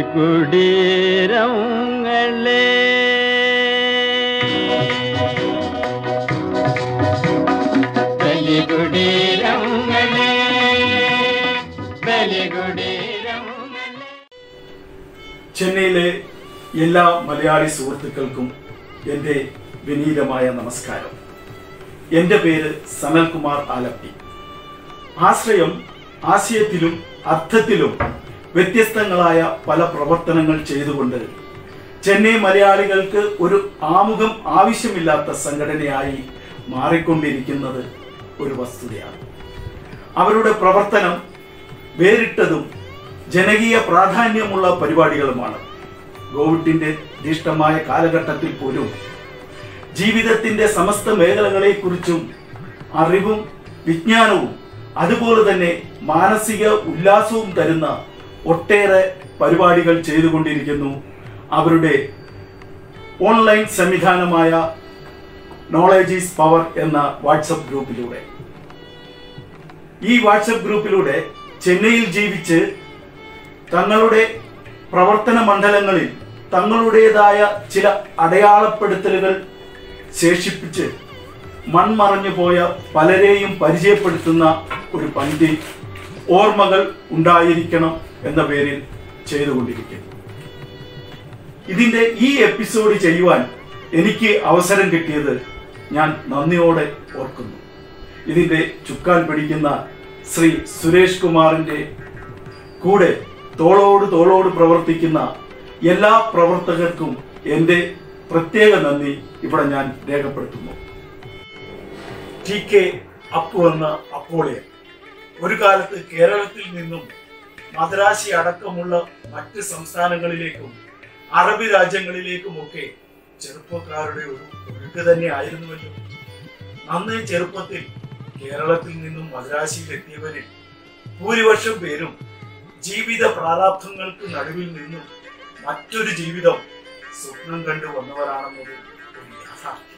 ബലികുടീരങ്ങളെ ബലികുടീരങ്ങളെ ബലികുടീരങ്ങളെ ചെന്നൈയിലെ എല്ലാ മലയാളി സുഹൃത്തുക്കൾക്കും എൻ്റെ വിനീതമായ നമസ്കാരം എൻ്റെ പേര് സനൽകുമാർ ആലപ്പി ആശ്രയം ആശയത്തിലും അർത്ഥത്തിലും വ്യത്യസ്തങ്ങളായ പല പ്രവർത്തനങ്ങൾ ചെയ്തുകൊണ്ട് ചെന്നൈ മലയാളികൾക്ക് ഒരു ആമുഖം ആവശ്യമില്ലാത്ത സംഘടനയായി മാറിക്കൊണ്ടിരിക്കുന്നത് ഒരു വസ്തുതയാണ് അവരുടെ പ്രവർത്തനം വേറിട്ടതും ജനകീയ പ്രാധാന്യമുള്ള പരിപാടികളുമാണ് കോവിഡിന്റെ ദീഷ്ടമായ കാലഘട്ടത്തിൽ പോലും ജീവിതത്തിന്റെ സമസ്ത മേഖലകളെക്കുറിച്ചും അറിവും വിജ്ഞാനവും അതുപോലെ തന്നെ മാനസിക ഉല്ലാസവും തരുന്ന ഒട്ടേറെ പരിപാടികൾ ചെയ്തുകൊണ്ടിരിക്കുന്നു അവരുടെ ഓൺലൈൻ സംവിധാനമായ നോളജ് ഈസ് പവർ എന്ന വാട്സപ്പ് ഗ്രൂപ്പിലൂടെ ഈ വാട്സപ്പ് ഗ്രൂപ്പിലൂടെ ചെന്നൈയിൽ ജീവിച്ച് തങ്ങളുടെ പ്രവർത്തന മണ്ഡലങ്ങളിൽ തങ്ങളുടേതായ ചില അടയാളപ്പെടുത്തലുകൾ ശേഷിപ്പിച്ച് മൺമറഞ്ഞു പോയ പലരെയും പരിചയപ്പെടുത്തുന്ന ഒരു പന്തി ഓർമ്മകൾ ഉണ്ടായിരിക്കണം എന്ന പേരിൽ ചെയ്തുകൊണ്ടിരിക്കുന്നു ഇതിന്റെ ഈ എപ്പിസോഡ് ചെയ്യുവാൻ എനിക്ക് അവസരം കിട്ടിയത് ഞാൻ നന്ദിയോടെ ഓർക്കുന്നു ഇതിന്റെ ചുക്കാൻ പിടിക്കുന്ന ശ്രീ സുരേഷ് കുമാറിന്റെ കൂടെ തോളോട് തോളോട് പ്രവർത്തിക്കുന്ന എല്ലാ പ്രവർത്തകർക്കും എൻ്റെ പ്രത്യേക നന്ദി ഇവിടെ ഞാൻ രേഖപ്പെടുത്തുന്നു ടി കെ അപ്പു എന്ന അപ്പോളിയൻ ഒരു കാലത്ത് കേരളത്തിൽ നിന്നും മദ്രാശി അടക്കമുള്ള മറ്റ് സംസ്ഥാനങ്ങളിലേക്കും അറബി രാജ്യങ്ങളിലേക്കുമൊക്കെ ചെറുപ്പക്കാരുടെ ഒരു ഒഴുക്ക് തന്നെ ആയിരുന്നുവല്ലോ അന്ന് ചെറുപ്പത്തിൽ കേരളത്തിൽ നിന്നും മദ്രാശിയിലെത്തിയവരിൽ ഭൂരിപക്ഷം പേരും ജീവിത പ്രാരാബ്ധങ്ങൾക്ക് നടുവിൽ നിന്നും മറ്റൊരു ജീവിതം സ്വപ്നം കണ്ടു വന്നവരാണെന്നത് ഒരു യാഥാർത്ഥ്യം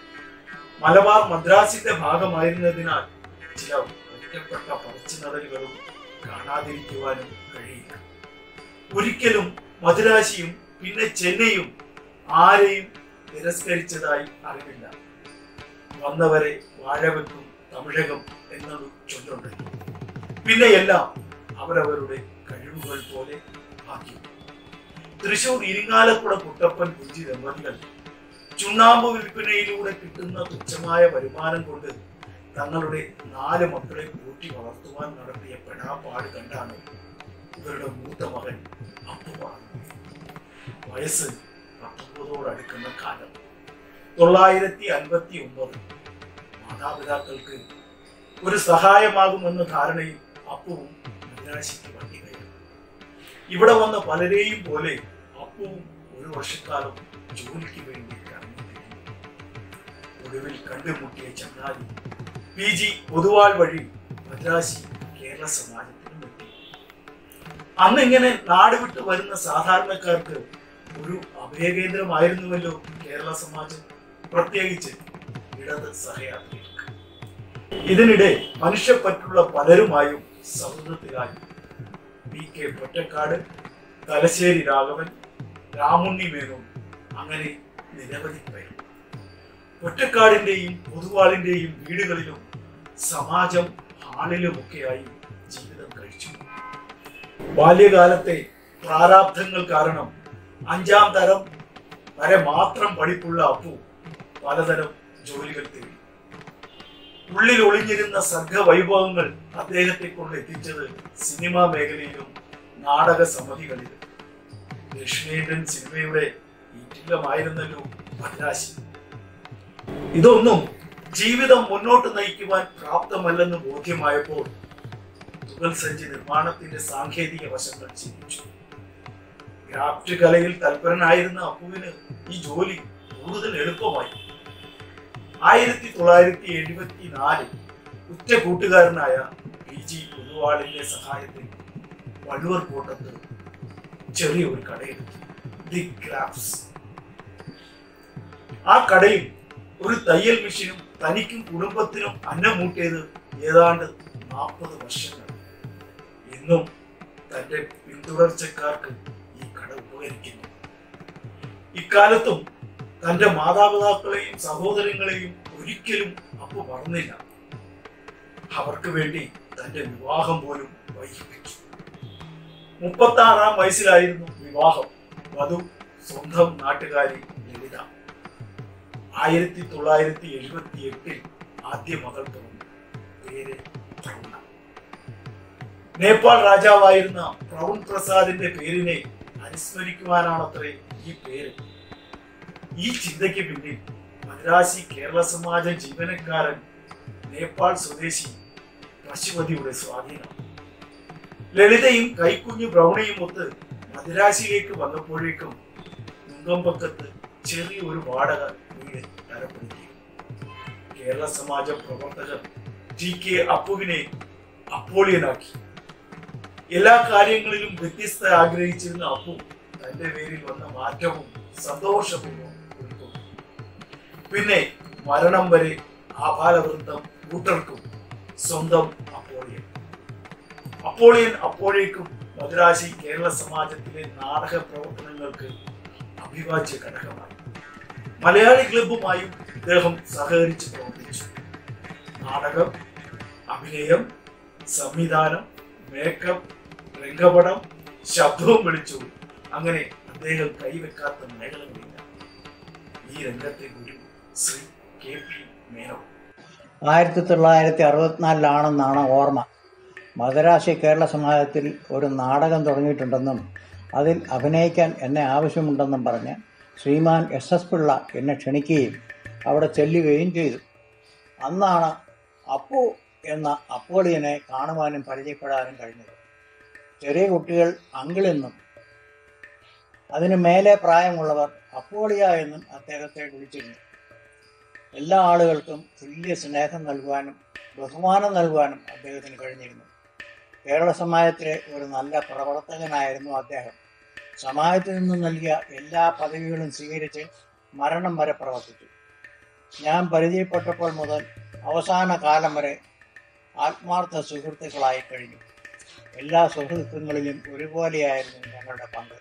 മലബാർ മദ്രാസിന്റെ ഭാഗമായിരുന്നതിനാൽ ചില ഒറ്റപ്പെട്ട പറിച്ചുനടലുകളും കാണാതിരിക്കുവാനും കഴിയില്ല ഒരിക്കലും മദ്രാശിയും പിന്നെ ചെന്നൈയും ആരെയും തിരസ്കരിച്ചതായി അറിവില്ല വന്നവരെ വാഴവെക്കും തമിഴകം എന്നൊരു ചൊല്ലുണ്ട് പിന്നെ എല്ലാം അവരവരുടെ കഴിവുകൾ പോലെ ആക്കി തൃശൂർ ഇരിങ്ങാലക്കുട കുട്ടപ്പൻ കുഞ്ചി ദമ്പതികൾ ചുണ്ണാമ്പ് വിൽപ്പനയിലൂടെ കിട്ടുന്ന തുച്ഛമായ വരുമാനം കൊണ്ട് തങ്ങളുടെ നാല് മക്കളെ കൂട്ടി വളർത്തുവാൻ നടത്തിയ പെടാപ്പാട് കണ്ടാണ് ഇവരുടെ മൂത്ത മകൻ അപ്പു വളർന്നത് വയസ്സ് പത്തൊമ്പതോടടുക്കുന്ന കാലം തൊള്ളായിരത്തി അൻപത്തി ഒമ്പത് മാതാപിതാക്കൾക്ക് ഒരു സഹായമാകുമെന്ന ധാരണയിൽ അപ്പുവും മദ്രാശിക്ക് വണ്ടി കയറി ഇവിടെ വന്ന പലരെയും പോലെ അപ്പുവും ഒരു വർഷക്കാലം ജോലിക്ക് വേണ്ടി കറങ്ങിത്തിരിഞ്ഞു ഒടുവിൽ കണ്ടുമുട്ടിയ ചങ്ങാതി പി ജി പൊതുവാൾ വഴി മദ്രാശി കേരള സമാജത്തിനും എത്തി അന്ന് ഇങ്ങനെ നാട് വിട്ട് വരുന്ന സാധാരണക്കാർക്ക് ഒരു അഭയകേന്ദ്രമായിരുന്നുവല്ലോ കേരള സമാജം പ്രത്യേകിച്ച് ഇടത് സഹയാത്രികർക്ക് ഇതിനിടെ മനുഷ്യപ്പറ്റുള്ള പലരുമായും സൗഹൃദത്തിലായി പി കെ പൊറ്റക്കാട് തലശ്ശേരി രാഘവൻ രാമുണ്ണി മേനോൻ അങ്ങനെ നിരവധി പേർ ഒറ്റക്കാടിന്റെയും പൊതുവാളിന്റെയും വീടുകളിലും സമാജം ഹാളിലുമൊക്കെയായി ജീവിതം കഴിച്ചു ബാല്യകാലത്തെ പ്രാരാബ്ധങ്ങൾ കാരണം അഞ്ചാം തരം വരെ മാത്രം പഠിപ്പുള്ള അപ്പു പലതരം ജോലികൾ തേടി ഉള്ളിൽ ഒളിഞ്ഞിരുന്ന സർഗവൈഭവങ്ങൾ അദ്ദേഹത്തെ കൊണ്ട് എത്തിച്ചത് സിനിമാ മേഖലയിലും നാടക സമിതികളിലും ദക്ഷിണേന്ത്യൻ സിനിമയുടെ ഈറ്റില്ലമായിരുന്നല്ലോ മദ്രാശി ഇതൊന്നും ജീവിതം മുന്നോട്ട് നയിക്കുവാൻ പ്രാപ്തമല്ലെന്ന് ബോധ്യമായപ്പോൾ തുകൽ സഞ്ചി നിർമ്മാണത്തിന്റെ സാങ്കേതിക വശങ്ങൾ ചിന്തിച്ചു ഗ്രാഫ്റ്റ് കലയിൽ തൽപരനായിരുന്ന അപ്പുവിന് ഈ ജോലി കൂടുതൽ എളുപ്പമായി ആയിരത്തി തൊള്ളായിരത്തി എഴുപത്തി നാലിൽ ഉറ്റ കൂട്ടുകാരനായ പി ജി പൊതുവാളിന്റെ സഹായത്തിൽ വള്ളുവർ കോട്ടത്ത് ചെറിയൊരു കടയെടുത്തു ദി ഗ്രാഫ്സ് ആ കടയിൽ ഒരു തയ്യൽ മെഷീനും തനിക്കും കുടുംബത്തിനും അന്നം മൂട്ടിയത് ഏതാണ്ട് നാൽപ്പത് വർഷങ്ങൾ ഇന്നും തന്റെ പിന്തുടർച്ചക്കാർക്ക് ഈ കട അവിടെ ഉപകരിക്കുന്നു ഇക്കാലത്തും തന്റെ മാതാപിതാക്കളെയും സഹോദരങ്ങളെയും ഒരിക്കലും അപ്പു മറന്നില്ല അവർക്ക് വേണ്ടി തന്റെ വിവാഹം പോലും വൈകിപ്പിച്ചു മുപ്പത്തി ആറാം വയസ്സിലായിരുന്നു വിവാഹം വധു സ്വന്തം നാട്ടുകാരി ലളിത ആയിരത്തി തൊള്ളായിരത്തി എഴുപത്തി എട്ടിൽ ആദ്യ മകൾ പിറന്നു പേര് പ്രൗണ നേപ്പാൾ രാജാവായിരുന്ന പ്രൗൺ പ്രസാദിന്റെ പേരിനെ അനുസ്മരിക്കുവാനാണത്രേ ഈ പേര് ഈ ചിന്തയ്ക്ക് പിന്നിൽ മദ്രാസി കേരള സമാജ ജീവനക്കാരൻ നേപ്പാൾ സ്വദേശി പശുപതിയുടെ സ്വാധീനം ലളിതയും കൈക്കുഞ്ഞു ബ്രൗണിയും ഒത്ത് മദ്രാസിയിലേക്ക് വന്നപ്പോഴേക്കും മുങ്കമ്പക്കത്ത് ചെറിയ ഒരു വാടക വീട് തരപ്പെടുത്തി കേരള സമാജ പ്രവർത്തകർ ടി കെ അപ്പുവിനെ അപ്പോളിയനാക്കി എല്ലാ കാര്യങ്ങളിലും വ്യത്യസ്ത ആഗ്രഹിച്ചിരുന്ന അപ്പു തന്റെ പേരിൽ വന്ന മാറ്റവും സന്തോഷപൂർവ്വം ഉൾക്കൊണ്ടു പിന്നെ മരണം വരെ ആഭാലവൃത്തം കൂട്ടർക്കും സ്വന്തം അപ്പോളിയൻ അപ്പോളിയൻ അപ്പോഴേക്കും മദ്രാശി കേരള സമാജത്തിലെ നാടക പ്രവർത്തനങ്ങൾക്ക് അഭിവാജ്യ ഘടകമായി മലയാളി ക്ലബ്ബുമായും ഇദ്ദേഹം സഹകരിച്ച് പ്രവർത്തിച്ചു നാടകം അഭിനയം സംവിധാനം മേക്കപ്പ് രംഗപടം ശബ്ദവും വിളിച്ചു അങ്ങനെ അദ്ദേഹം കൈവെക്കാത്ത മേഖലകളില്ല ഈ രംഗത്തെ ഗുരു ശ്രീ കെ പി മേനോ ആയിരത്തി തൊള്ളായിരത്തി അറുപത്തിനാലിലാണെന്നാണ് ഓർമ്മ മദരാശി കേരള സമാജത്തിൽ ഒരു നാടകം തുടങ്ങിയിട്ടുണ്ടെന്നും അതിൽ അഭിനയിക്കാൻ എന്നെ ആവശ്യമുണ്ടെന്നും പറഞ്ഞ് ശ്രീമാൻ എസ് എസ് പിള്ള എന്നെ ക്ഷണിക്കുകയും അവിടെ ചെല്ലുകയും ചെയ്തു അന്നാണ് അപ്പു എന്ന അപ്പോളിയനെ കാണുവാനും പരിചയപ്പെടാനും കഴിഞ്ഞത് ചെറിയ കുട്ടികൾ അങ്കിളെന്നും അതിന് മേലെ പ്രായമുള്ളവർ അപ്പോളിയ എന്നും അദ്ദേഹത്തെ വിളിച്ചിരുന്നു എല്ലാ ആളുകൾക്കും തുല്യ സ്നേഹം നൽകുവാനും ബഹുമാനം നൽകുവാനും അദ്ദേഹത്തിന് കഴിഞ്ഞിരുന്നു കേരള സമാജത്തിലെ ഒരു നല്ല പ്രവർത്തകനായിരുന്നു അദ്ദേഹം സമാജത്തിൽ നിന്നും നൽകിയ എല്ലാ പദവികളും സ്വീകരിച്ച് മരണം വരെ പ്രവർത്തിച്ചു ഞാൻ പരിചയപ്പെട്ടപ്പോൾ മുതൽ അവസാന കാലം വരെ ആത്മാർത്ഥ സുഹൃത്തുക്കളായി കഴിഞ്ഞു എല്ലാ സുഹൃത്തുക്കളിലും ഒരുപോലെയായിരുന്നു ഞങ്ങളുടെ പങ്ക്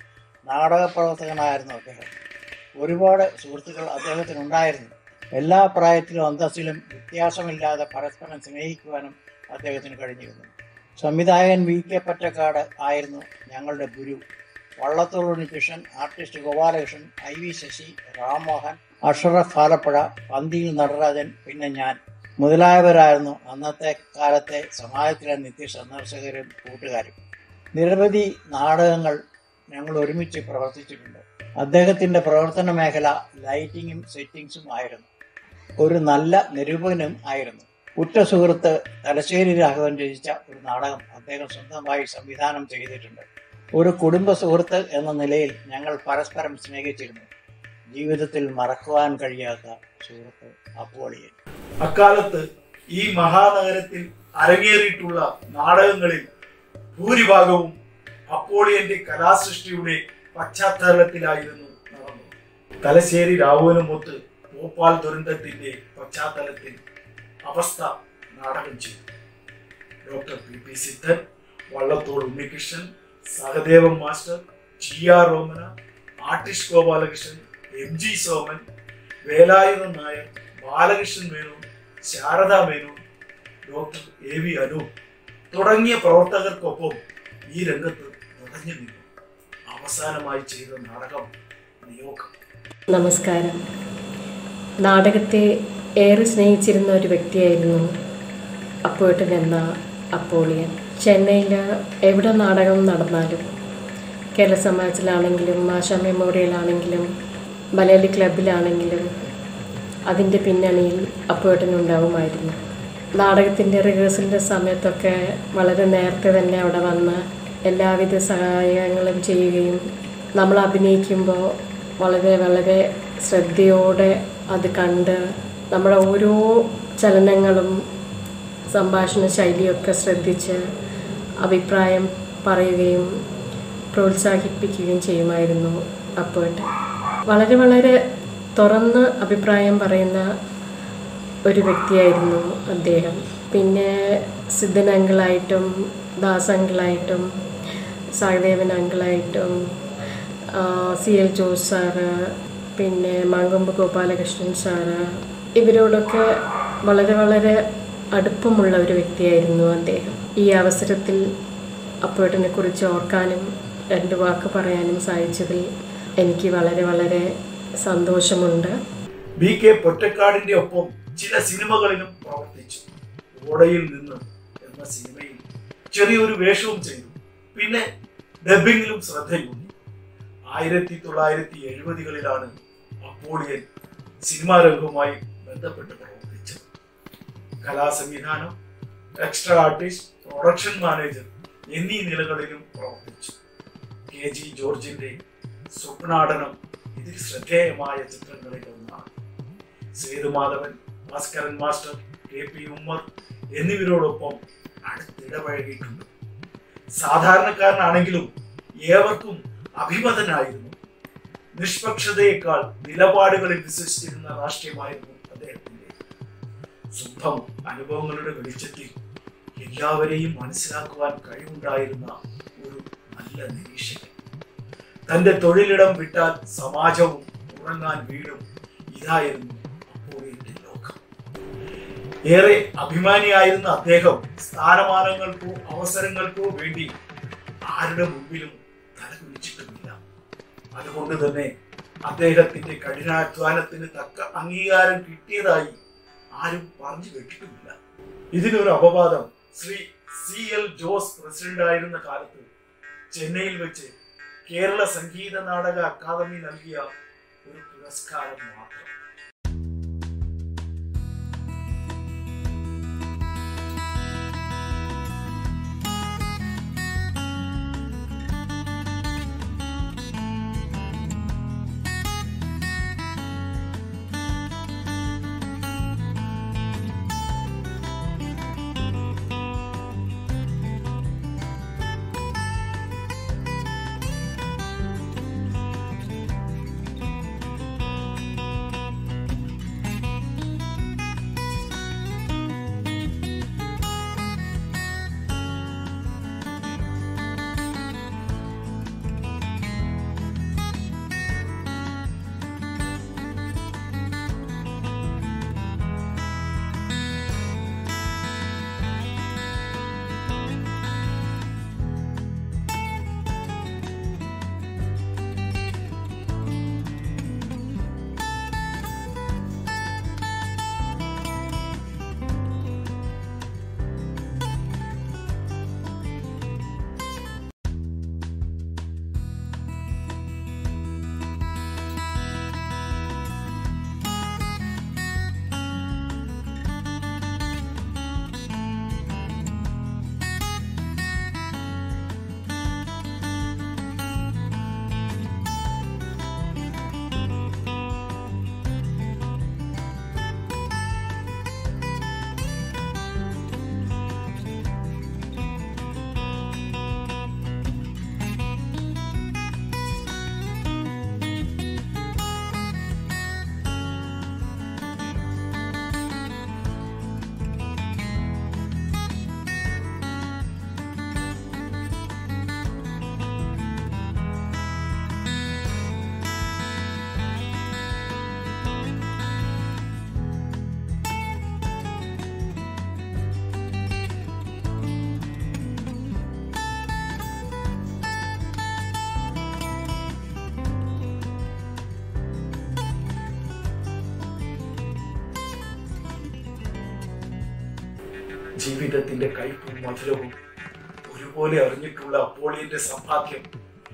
നാടക പ്രവർത്തകനായിരുന്നു അദ്ദേഹം ഒരുപാട് സുഹൃത്തുക്കൾ അദ്ദേഹത്തിനുണ്ടായിരുന്നു എല്ലാ പ്രായത്തിലും അന്തസ്സിലും വ്യത്യാസമില്ലാതെ പരസ്പരം സ്നേഹിക്കുവാനും അദ്ദേഹത്തിന് കഴിഞ്ഞിരുന്നു സംവിധായകൻ വി കെ പറ്റക്കാട് ആയിരുന്നു ഞങ്ങളുടെ ഗുരു Vallathol Unnikrishnan artist Gopalakrishnan I V Sasi Rammohan Ashraf Alappuzha പന്തിയിൽ നടരാജൻ പിന്നെ ഞാൻ മുതലായവരായിരുന്നു അന്നത്തെ കാലത്തെ സമാജത്തിലെ നിത്യ സന്ദർശകരും കൂട്ടുകാരും നിരവധി നാടകങ്ങൾ ഞങ്ങൾ ഒരുമിച്ച് പ്രവർത്തിച്ചിട്ടുണ്ട് അദ്ദേഹത്തിന്റെ പ്രവർത്തന മേഖല ലൈറ്റിങ്ങും സെറ്റിങ്സും ആയിരുന്നു ഒരു നല്ല നിരൂപകനും ആയിരുന്നു ഉറ്റ സുഹൃത്ത് തലശ്ശേരി രാഘവൻ രചിച്ച ഒരു നാടകം അദ്ദേഹം സ്വന്തമായി സംവിധാനം ചെയ്തിട്ടുണ്ട് ഒരു കുടുംബ സുഹൃത്ത് എന്ന നിലയിൽ ഞങ്ങൾ പരസ്പരം സ്നേഹിച്ചിരുന്നു ജീവിതത്തിൽ മറക്കുവാൻ കഴിയാത്ത സുഹൃത്ത് അപ്പോളിയൻ അക്കാലത്ത് ഈ മഹാനഗരത്തിൽ അരങ്ങേറിയിട്ടുള്ള നാടകങ്ങളിൽ ഭൂരിഭാഗവും അപ്പോളിയന്റെ കലാസൃഷ്ടിയുടെ പശ്ചാത്തലത്തിലായിരുന്നു നടന്നത് തലശ്ശേരി രാഘവനുമൊത്ത് ഭോപ്പാൽ ദുരന്തത്തിന്റെ പശ്ചാത്തലത്തിൽ അവസ്ഥ നാടകം ചെയ്തു doctor P P Siddhan Vallathol Unnikrishnan Sahadevan master T R റോമന artist Gopalakrishnan M G Soman Velayudhan Nair Balakrishnan Menon Sarada Menon doctor A V Anoop തുടങ്ങിയ പ്രവർത്തകർക്കൊപ്പം ഈ രംഗത്ത് നിറഞ്ഞു നിന്നു അവസാനമായി ചെയ്ത നാടകം നിയോഗം നമസ്കാരം നാടകത്തെ ഏറെ സ്നേഹിച്ചിരുന്ന ഒരു വ്യക്തിയായിരുന്നു അപ്പോട്ടൻ എന്ന അപ്പോളിയൻ ചെന്നൈയിൽ എവിടെ നാടകം നടന്നാലും കേരള സമാജത്തിലാണെങ്കിലും ആശാ മെമ്മോറിയലാണെങ്കിലും മലയാളി ക്ലബിലാണെങ്കിലും അതിൻ്റെ പിന്നണിയിൽ അപ്പോട്ടനുണ്ടാവുമായിരുന്നു നാടകത്തിൻ്റെ റിഹേഴ്സലിൻ്റെ സമയത്തൊക്കെ വളരെ നേരത്തെ തന്നെ അവിടെ വന്ന് എല്ലാവിധ സഹായങ്ങളും ചെയ്യുകയും നമ്മൾ അഭിനയിക്കുമ്പോൾ വളരെ വളരെ ശ്രദ്ധയോടെ അത് കണ്ട് നമ്മുടെ ഓരോ ചലനങ്ങളും സംഭാഷണ ശൈലിയൊക്കെ ശ്രദ്ധിച്ച് അഭിപ്രായം പറയുകയും പ്രോത്സാഹിപ്പിക്കുകയും ചെയ്യുമായിരുന്നു അപ്പോട്ട് വളരെ വളരെ തുറന്ന് അഭിപ്രായം പറയുന്ന ഒരു വ്യക്തിയായിരുന്നു അദ്ദേഹം പിന്നെ സിദ്ധൻ അങ്കിളായിട്ടും ദാസ് അങ്കിളായിട്ടും സഹദേവൻ അങ്കിളായിട്ടും സി എൽ ജോസ് സാറ് പിന്നെ മാങ്കൊമ്പ് ഗോപാലകൃഷ്ണൻ സാറ് ഇവരോടൊക്കെ വളരെ വളരെ അടുപ്പമുള്ള ഒരു വ്യക്തിയായിരുന്നു അദ്ദേഹം ഈ അവസരത്തിൽ അപ്പോട്ടിനെ കുറിച്ച് ഓർക്കാനും രണ്ട് വാക്ക് പറയാനും സാധിച്ചതിൽ എനിക്ക് വളരെ വളരെ സന്തോഷമുണ്ട് ബി കെ പൊറ്റക്കാടിന്റെ ഒപ്പം ചില സിനിമകളിലും പ്രവർത്തിച്ചു ഓടയിൽ നിന്ന് എന്ന സിനിമയിൽ ചെറിയൊരു വേഷവും ചെയ്തു പിന്നെ ഡബിങ്ങിലും ശ്രദ്ധയൂന്നി ആയിരത്തി തൊള്ളായിരത്തി എഴുപതുകളിലാണ് അപ്പോളിയൻ സിനിമാ രംഗവുമായി ബന്ധപ്പെട്ട് പ്രവർത്തിച്ചത് കലാസംവിധാനം എക്സ്ട്രാ ആർട്ടിസ്റ്റ് പ്രൊഡക്ഷൻ മാനേജർ എന്നീ നിലകളിലും പ്രവർത്തിച്ചു കെ ജി ജോർജിന്റെ സ്വപ്നാടനം ഇതിൽ ശ്രദ്ധേയമായ ചിത്രങ്ങളിൽ ഒന്നാണ് Sethumadhavan Bhaskaran master K P Ummer എന്നിവരോടൊപ്പം അടുത്തിടപഴകിയിട്ടുണ്ട് സാധാരണക്കാരനാണെങ്കിലും ഏവർക്കും അഭിമതനായിരുന്നു നിഷ്പക്ഷതയേക്കാൾ നിലപാടുകളിൽ വിശ്വസിച്ചിരുന്ന രാഷ്ട്രീയമായിരുന്നു അദ്ദേഹത്തിന്റെ സ്വന്തം അനുഭവങ്ങളുടെ വെളിച്ചത്തിൽ എല്ലാവരെയും മനസ്സിലാക്കുവാൻ കഴിവുണ്ടായിരുന്ന ഒരു നല്ല നിരീക്ഷകൻ തന്റെ തൊഴിലിടം വിട്ടാൽ സമാജവും ഉറങ്ങാൻ വീടും ഇതായിരുന്നു അപ്പോഴത്തെ ലോകം ഏറെ അഭിമാനിയായിരുന്ന അദ്ദേഹം സ്ഥാനമാനങ്ങൾക്കോ അവസരങ്ങൾക്കോ വേണ്ടി ആരുടെ മുമ്പിലും തലകുനിച്ചിട്ടുമില്ല അതുകൊണ്ട് തന്നെ അദ്ദേഹത്തിന്റെ കഠിനാധ്വാനത്തിന് തക്ക അംഗീകാരം കിട്ടിയതായി ആരും പറഞ്ഞു കേട്ടിട്ടുമില്ല ഇതിനൊരു അപവാദം Shri C L Jose president ആയിരുന്ന കാലത്ത് ചെന്നൈയിൽ വെച്ച് കേരള സംഗീത നാടക അക്കാദമി നൽകിയ ഒരു പുരസ്കാരം മാത്രം ജീവിതത്തിന്റെ കയ്പും മധുരവും ഒരുപോലെ അറിഞ്ഞിട്ടുള്ള അപ്പോളിയന്റെ സമ്പാദ്യം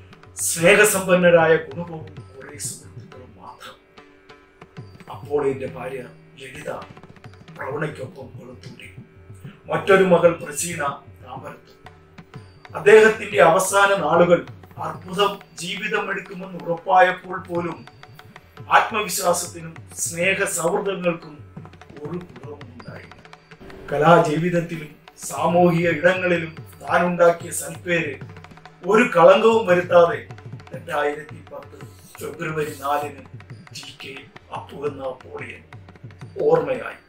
സ്നേഹസമ്പന്നരായ കുടുംബവും കുറെ സുഹൃത്തുക്കളും മാത്രം അപ്പോളിയന്റെ ഭാര്യ ലളിത പ്രവണയ്ക്കൊപ്പം കൊളുത്തൂരി മറ്റൊരു മകൾ പ്രസീന താമരത്തു അദ്ദേഹത്തിന്റെ അവസാന നാളുകൾ അത്ഭുതം ജീവിതം എടുക്കുമെന്ന് ഉറപ്പായപ്പോൾ പോലും ആത്മവിശ്വാസത്തിനും സ്നേഹ സൗഹൃദങ്ങൾക്കും ഒരു കുറവും ഉണ്ടായില്ല കലാജീവിതത്തിലും സാമൂഹിക ഇടങ്ങളിലും താൻ ഉണ്ടാക്കിയ സൽപ്പേര് ഒരു കളങ്കവും വരുത്താതെ രണ്ടായിരത്തി പത്ത് ഫെബ്രുവരി നാലിന് ജി കെ അപ്പു എന്ന പോളിയൻ ഓർമ്മയായി